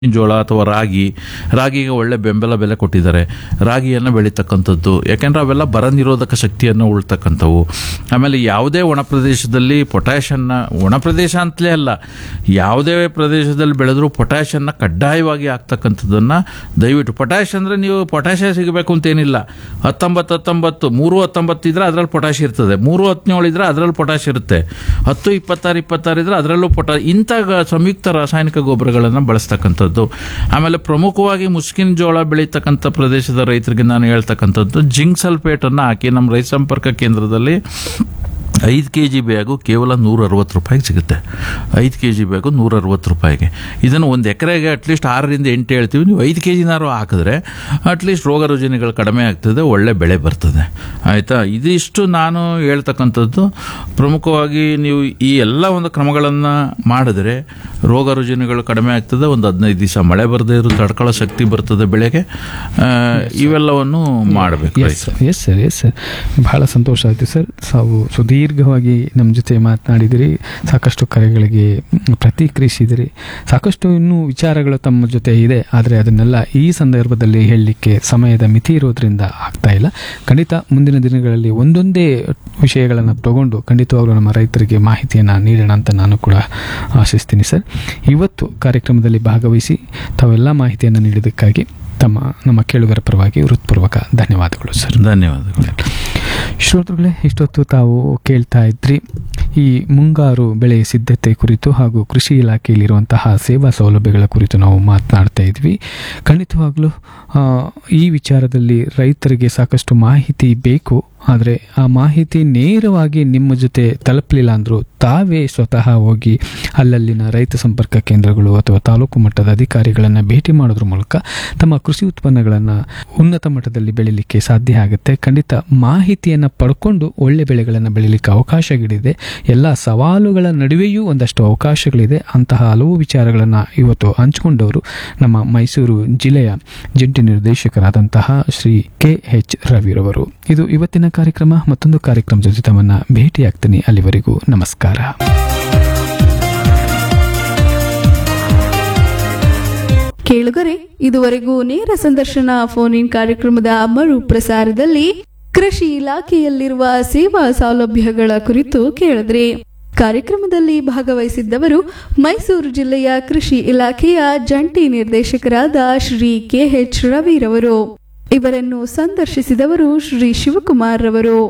ಜೋಳ ಅಥವಾ ರಾಗಿ ರಾಗಿಗೆ ಒಳ್ಳೆ ಬೆಂಬಲ ಬೆಲೆ ಕೊಟ್ಟಿದ್ದಾರೆ ರಾಗಿಯನ್ನು ಬೆಳೀತಕ್ಕಂಥದ್ದು ಯಾಕೆಂದ್ರೆ ಅವೆಲ್ಲ ಬರ ನಿರೋಧಕ ಶಕ್ತಿಯನ್ನು ಉಳ್ತಕ್ಕಂಥವು ಆಮೇಲೆ ಯಾವುದೇ ಒಣ ಪ್ರದೇಶದಲ್ಲಿ ಪೊಟ್ಯಾಷನ್ನ ಒಣ ಪ್ರದೇಶ ಅಂತಲೇ ಅಲ್ಲ ಯಾವುದೇ ಪ್ರದೇಶದಲ್ಲಿ ಬೆಳೆದರೂ ಪೊಟ್ಯಾಷನ್ನ ಕಡ್ಡಾಯವಾಗಿ ಆಗ್ತಕ್ಕಂಥದ್ದನ್ನು ದಯವಿಟ್ಟು ಪೊಟ್ಯಾಷ್ ಅಂದರೆ ನೀವು ಪೊಟ್ಯಾಷ ಸಿಗಬೇಕು ಅಂತೇನಿಲ್ಲ ಹತ್ತೊಂಬತ್ತು ಹತ್ತೊಂಬತ್ತು ಮೂರು ಹತ್ತೊಂಬತ್ತು ಇದ್ರೆ ಅದರಲ್ಲಿ ಪೊಟ್ಯಾಷ್ ಇರ್ತದೆ ಮೂರು ಹದಿನೇಳು ಇದ್ರೆ ಅದರಲ್ಲಿ ಪೊಟ್ಯಾಷ್ ಇರುತ್ತೆ ಹತ್ತು ಇಪ್ಪತ್ತಾರು ಇಪ್ಪತ್ತಾರು ಇದ್ರೆ ಅದರಲ್ಲೂ ಪೊಟಾ ಇಂಥ ಗ- ಸಂಯುಕ್ತ ರಾಸಾಯನಿಕ ಗೊಬ್ಬರಗಳನ್ನು ಬಳಸ್ತಕ್ಕಂಥದ್ದು ಆಮೇಲೆ ಪ್ರಮುಖವಾಗಿ ಮುಸ್ಕಿನ ಜೋಳ ಬೆಳೀತಕ್ಕಂಥ ಪ್ರದೇಶದ ರೈತರಿಗೆ ನಾನು ಹೇಳ್ತಕ್ಕಂಥದ್ದು ಜಿಂಕ್ ಸಲ್ಫೇಟನ್ನು ಹಾಕಿ ನಮ್ಮ ರೈತ ಸಂಪರ್ಕ ಕೇಂದ್ರದಲ್ಲಿ ಐದು ಕೆ ಜಿ ಬ್ಯಾಗು ಕೇವಲ ನೂರ ಅರವತ್ತು ರೂಪಾಯಿಗೆ ಸಿಗುತ್ತೆ ಐದು ಕೆ ಜಿ ಬ್ಯಾಗು ನೂರ ಅರವತ್ತು ರೂಪಾಯಿಗೆ ಇದನ್ನು ಒಂದು ಎಕರೆಗೆ ಅಟ್ಲೀಸ್ಟ್ ಆರರಿಂದ ಎಂಟು ಹೇಳ್ತೀವಿ ನೀವು ಐದು ಕೆ ಜಿನಾರು ಹಾಕಿದ್ರೆ ಅಟ್ಲೀಸ್ಟ್ ರೋಗ ರುಜಿನಗಳು ಕಡಿಮೆ ಆಗ್ತದೆ ಒಳ್ಳೆ ಬೆಳೆ ಬರ್ತದೆ ಆಯಿತಾ ಇದಿಷ್ಟು ನಾನು ಹೇಳ್ತಕ್ಕಂಥದ್ದು ಪ್ರಮುಖವಾಗಿ ನೀವು ಈ ಎಲ್ಲ ಒಂದು ಕ್ರಮಗಳನ್ನು ಮಾಡಿದ್ರೆ ರೋಗ ರುಜಿನಗಳು ಕಡಿಮೆ ಆಗ್ತದೆ ಒಂದು ಹದಿನೈದು ದಿವಸ ಮಳೆ ಬರದೇ ಇರೋ ತಡ್ಕೊಳ್ಳೋ ಶಕ್ತಿ ಬರ್ತದೆ ಬೆಳೆಗೆ ಆ, ಇವೆಲ್ಲವನ್ನು ಮಾಡಬೇಕು yes sir yes sir yes sir ಬಹಳ ಸಂತೋಷ ಆಯಿತು ಸರ್ ತಾವು ಸುದೀರ್ಘವಾಗಿ ನಮ್ಮ ಜೊತೆ ಮಾತನಾಡಿದಿರಿ ಸಾಕಷ್ಟು ಕರೆಗಳಿಗೆ ಮ್, ಪ್ರತಿಕ್ರಿಯಿಸಿದಿರಿ ಸಾಕಷ್ಟು ಇನ್ನೂ ವಿಚಾರಗಳು ತಮ್ಮ ಜೊತೆ ಇದೆ ಆದರೆ ಅದನ್ನೆಲ್ಲ ಈ ಸಂದರ್ಭದಲ್ಲಿ ಹೇಳಲಿಕ್ಕೆ ಸಮಯದ ಮಿತಿ ಇರೋದ್ರಿಂದ ಆಗ್ತಾ ಇಲ್ಲ ಖಂಡಿತ ಮುಂದಿನ ದಿನಗಳಲ್ಲಿ ಒಂದೊಂದೇ ವಿಷಯಗಳನ್ನು ತಗೊಂಡು ಖಂಡಿತವಾಗ್ಲೂ ನಮ್ಮ ರೈತರಿಗೆ ಮಾಹಿತಿಯನ್ನು ನೀಡೋಣ ಅಂತ ನಾನು ಕೂಡ ಆಶಿಸ್ತೀನಿ ಸರ್ ಇವತ್ತು ಕಾರ್ಯಕ್ರಮದಲ್ಲಿ ಭಾಗವಹಿಸಿ ತಾವೆಲ್ಲ ಮಾಹಿತಿಯನ್ನು ನೀಡಿದ್ದಕ್ಕಾಗಿ ತಮ್ಮ ನಮ್ಮ ಕೇಳುಗರ ಪರವಾಗಿ ಹೃತ್ಪೂರ್ವಕ ಧನ್ಯವಾದಗಳು ಸರ್ ಧನ್ಯವಾದಗಳು ಶ್ರೋತೃಗಳೇ ಇಷ್ಟೊತ್ತು ತಾವು ಕೇಳ್ತಾ ಇದ್ರಿ ಈ ಮುಂಗಾರು ಬೆಳೆ ಸಿದ್ಧತೆ ಕುರಿತು ಹಾಗೂ ಕೃಷಿ ಇಲಾಖೆಯಲ್ಲಿರುವಂತಹ ಸೇವಾ ಸೌಲಭ್ಯಗಳ ಕುರಿತು ನಾವು ಮಾತನಾಡ್ತಾ ಇದ್ವಿ ಖಂಡಿತವಾಗ್ಲೂ ಆ, ಈ ವಿಚಾರದಲ್ಲಿ ರೈತರಿಗೆ ಸಾಕಷ್ಟು ಮಾಹಿತಿ ಬೇಕು ಆದರೆ ಆ ಮಾಹಿತಿ ನೇರವಾಗಿ ನಿಮ್ಮ ಜೊತೆ ತಲುಪಲಿಲ್ಲ ಅಂದರೂ ತಾವೇ ಸ್ವತಃ ಹೋಗಿ ಅಲ್ಲಲ್ಲಿನ ರೈತ ಸಂಪರ್ಕ ಕೇಂದ್ರಗಳು ಅಥವಾ ತಾಲೂಕು ಮಟ್ಟದ ಅಧಿಕಾರಿಗಳನ್ನು ಭೇಟಿ ಮಾಡೋದ್ರ ಮೂಲಕ ತಮ್ಮ ಕೃಷಿ ಉತ್ಪನ್ನಗಳನ್ನು ಉನ್ನತ ಮಟ್ಟದಲ್ಲಿ ಬೆಳಿಲಿಕ್ಕೆ ಸಾಧ್ಯ ಆಗುತ್ತೆ ಖಂಡಿತ ಮಾಹಿತಿಯನ್ನು ಪಡ್ಕೊಂಡು ಒಳ್ಳೆ ಬೆಳೆಗಳನ್ನು ಬೆಳಿಲಿಕ್ಕೆ ಅವಕಾಶಗಳಿದೆ ಎಲ್ಲ ಸವಾಲುಗಳ ನಡುವೆಯೂ ಒಂದಷ್ಟು ಅವಕಾಶಗಳಿದೆ ಅಂತಹ ಹಲವು ವಿಚಾರಗಳನ್ನು ಇವತ್ತು ಹಂಚಿಕೊಂಡವರು ನಮ್ಮ ಮೈಸೂರು ಜಿಲ್ಲೆಯ ಜಂಟಿ ನಿರ್ದೇಶಕರಾದಂತಹ ಶ್ರೀ ಕೆ ಎಚ್ ರವಿರವರು ಇದು ಇವತ್ತಿನ ಕಾರ್ಯಕ್ರಮ ಮತ್ತೊಂದು ಕಾರ್ಯಕ್ರಮದ ಜೊತೆ ತಮ್ಮನ್ನ ಭೇಟಿಯಾಗ್ತೀನಿ ಅಲ್ಲಿವರೆಗೂ ನಮಸ್ಕಾರ ಕೇಳುಗರೆ ಇದುವರೆಗೂ ನೇರ ಸಂದರ್ಶನ ಫೋನ್ ಇನ್ ಕಾರ್ಯಕ್ರಮದ ಮರು ಪ್ರಸಾರದಲ್ಲಿ ಕೃಷಿ ಇಲಾಖೆಯಲ್ಲಿರುವ ಸೇವಾ ಸೌಲಭ್ಯಗಳ ಕುರಿತು ಕೇಳಿದ್ರಿ ಕಾರ್ಯಕ್ರಮದಲ್ಲಿ ಭಾಗವಹಿಸಿದ್ದವರು ಮೈಸೂರು ಜಿಲ್ಲೆಯ ಕೃಷಿ ಇಲಾಖೆಯ ಜಂಟಿ ನಿರ್ದೇಶಕರಾದ ಶ್ರೀ ಕೆಎಚ್ ರವಿರವರು ಇವರನ್ನು ಸಂದರ್ಶಿಸಿದವರು ಶ್ರೀ ಶಿವಕುಮಾರ್ ರವರು